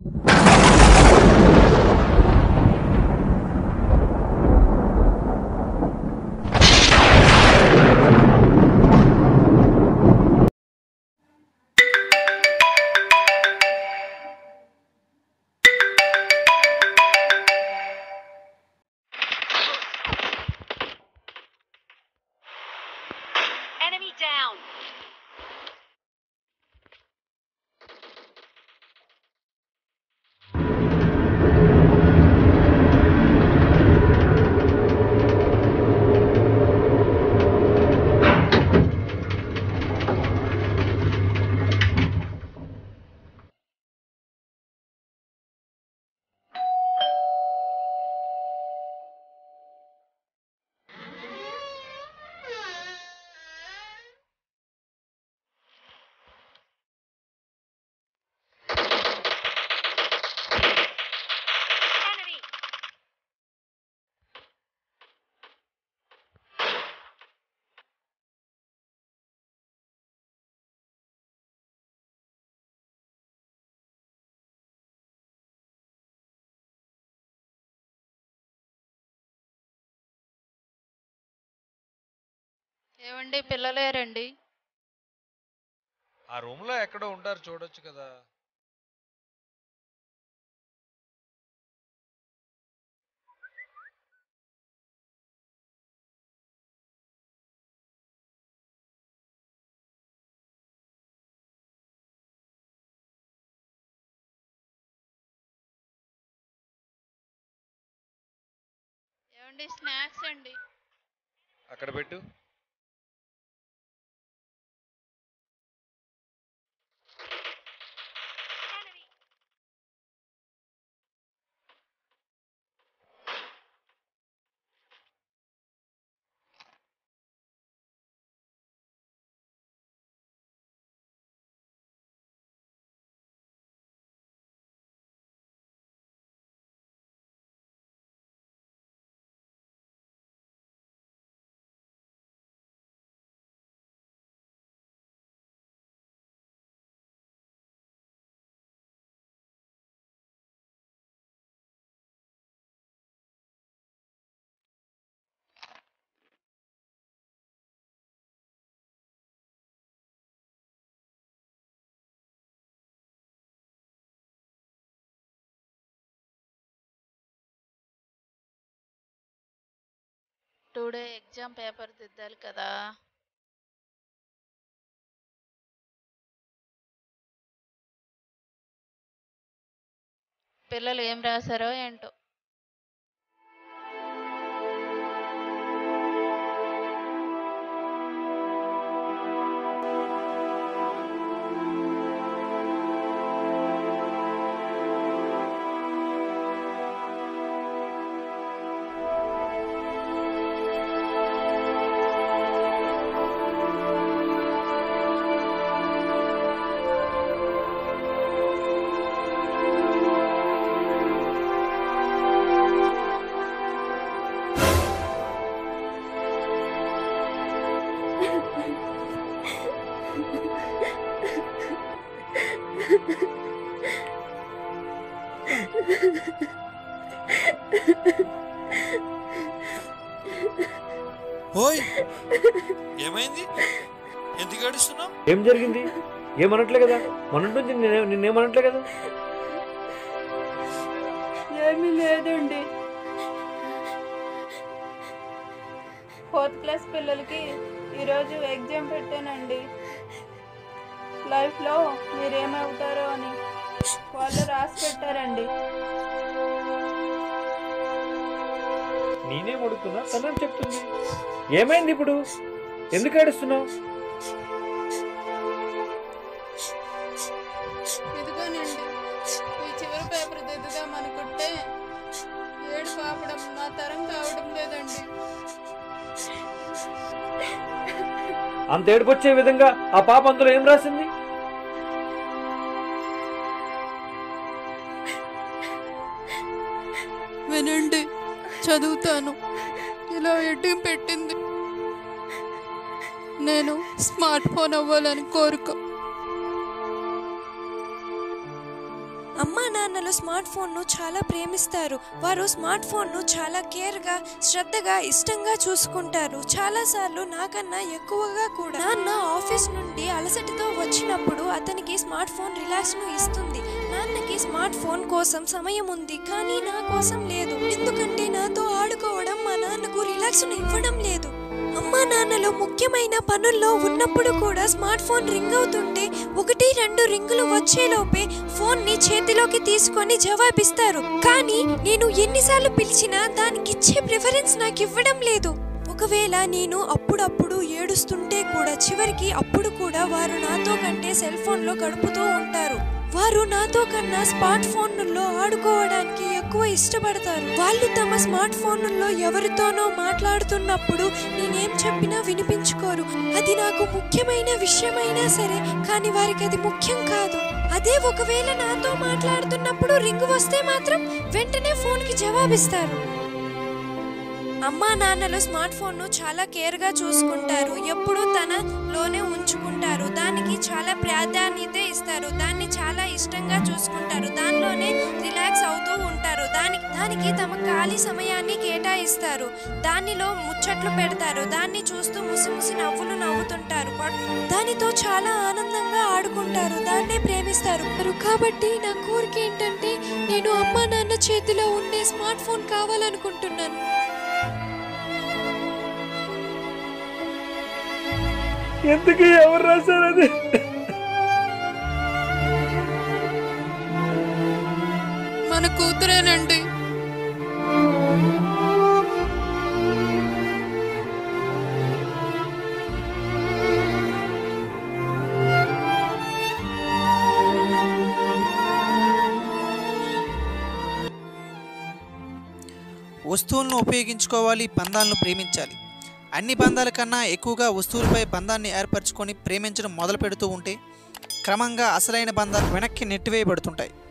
Enemy down. Enemy. ఏమండి పిల్లలేరండి ఆ room లో ఎక్కడో ఉంటారు చూడొచ్చు కదా ఏమండి స్నాక్స్ అండి అక్కడ పెట్టు Enemy. టుడే ఎగ్జామ్ పేపర్ దిద్దాలి కదా పిల్లలు ఏం రాశారో ఏంటో ఓయ్ ఏమైంది ఎందుకు ఏడుస్తున్నావు ఏం జరిగింది ఏమనట్లే కదా మొన్నటి నిన్నే నిన్నేమనట్లే కదా ఏమీ లేదండి ఫోర్త్ క్లాస్ పిల్లలకి ఈరోజు ఎగ్జామ్ పెట్టానండి లైఫ్లో మీరేమవుతారో అని వాళ్ళు రాసి పెట్టారండి నేనేం అడుగుతున్నా తనేం చెప్తుంది ఏమైంది ఇప్పుడు ఎందుకు ఏడుస్తున్నావు ఇదిగోనండి ఈ చివరి పేపర్ దిద్దుదాం అనుకుంటే ఏడు పాపడం నా తరం కావడం లేదండి అంత ఏడుపొచ్చే విధంగా ఆ పాప అందులో ఏం రాసింది వినండి చదువుతాను ఇలా ఎడ్డం పెట్టింది నేను స్మార్ట్ ఫోన్ అవ్వాలని కోరుకో అమ్మా నాన్నలు స్మార్ట్ ఫోన్ను చాలా ప్రేమిస్తారు వారు స్మార్ట్ ఫోన్ను చాలా కేర్గా శ్రద్ధగా ఇష్టంగా చూసుకుంటారు చాలాసార్లు నాకన్నా ఎక్కువగా కూడా నాన్న ఆఫీస్ నుండి అలసటతో వచ్చినప్పుడు అతనికి స్మార్ట్ ఫోన్ రిలాక్స్ను ఇస్తుంది నాన్నకి స్మార్ట్ ఫోన్ కోసం సమయం ఉంది కానీ నా కోసం లేదు ఎందుకంటే నాతో ఆడుకోవడం మా నాన్నకు రిలాక్స్ను ఇవ్వడం లేదు అమ్మా నాన్నలు ముఖ్యమైన పనుల్లో ఉన్నప్పుడు కూడా స్మార్ట్ ఫోన్ రింగ్ అవుతుంటే ఒకటి రెండు రింగులు వచ్చేలోపే ఫోన్ ని చేతిలోకి తీసుకొని జవాబిస్తారు కానీ నేను ఎన్నిసార్లు పిలిచినా దానికిచ్చే ప్రిఫరెన్స్ నాకు ఇవ్వడం లేదు ఒకవేళ నేను అప్పుడప్పుడు ఏడుస్తుంటే కూడా చివరికి అప్పుడు కూడా వారు నాతో కంటే సెల్ ఫోన్లో గడుపుతూ ఉంటారు వారు నాతో కన్నా స్మార్ట్ ఫోన్లలో ఆడుకోవడానికి ఎక్కువ ఇష్టపడతారు వాళ్ళు తమ స్మార్ట్ ఫోన్లలో ఎవరితోనో మాట్లాడుతున్నప్పుడు నేనేం చెప్పినా వినిపించుకోరు అది నాకు ముఖ్యమైన విషయమైనా సరే కానీ వారికి అది ముఖ్యం కాదు అదే ఒకవేళ నాతో మాట్లాడుతున్నప్పుడు రింగ్ వస్తే మాత్రం వెంటనే ఫోన్కి జవాబిస్తారు అమ్మా నాన్నలు స్మార్ట్ ఫోన్ను చాలా కేర్గా చూసుకుంటారు ఎప్పుడూ తనలోనే ఉంచుకుంటారు దానికి చాలా ప్రాధాన్యత ఇస్తారు దాన్ని చాలా ఇష్టంగా చూసుకుంటారు దానిలోనే రిలాక్స్ అవుతూ ఉంటారు దానికి దానికి తమ ఖాళీ సమయాన్ని కేటాయిస్తారు దానిలో ముచ్చట్లు పెడతారు దాన్ని చూస్తూ ముసిముసి నవ్వులు నవ్వుతుంటారు పట్- దానితో చాలా ఆనందంగా ఆడుకుంటారు దాన్నే ప్రేమిస్తారు మరి కాబట్టి నా కోరిక ఏంటంటే నేను అమ్మా నాన్న చేతిలో ఉండే స్మార్ట్ ఫోన్ కావాలనుకుంటున్నాను ఎందుకు ఎవరు రాశారు అది మన కూతురేనండి వస్తువులను ఉపయోగించుకోవాలి బంధాలను ప్రేమించాలి అన్ని బంధాల కన్నా ఎక్కువగా వస్తువులపై బంధాన్ని ఏర్పరచుకొని ప్రేమించడం మొదలు పెడుతూ ఉంటే క్రమంగా అసలైన బంధాలు వెనక్కి నెట్టివేయబడుతుంటాయి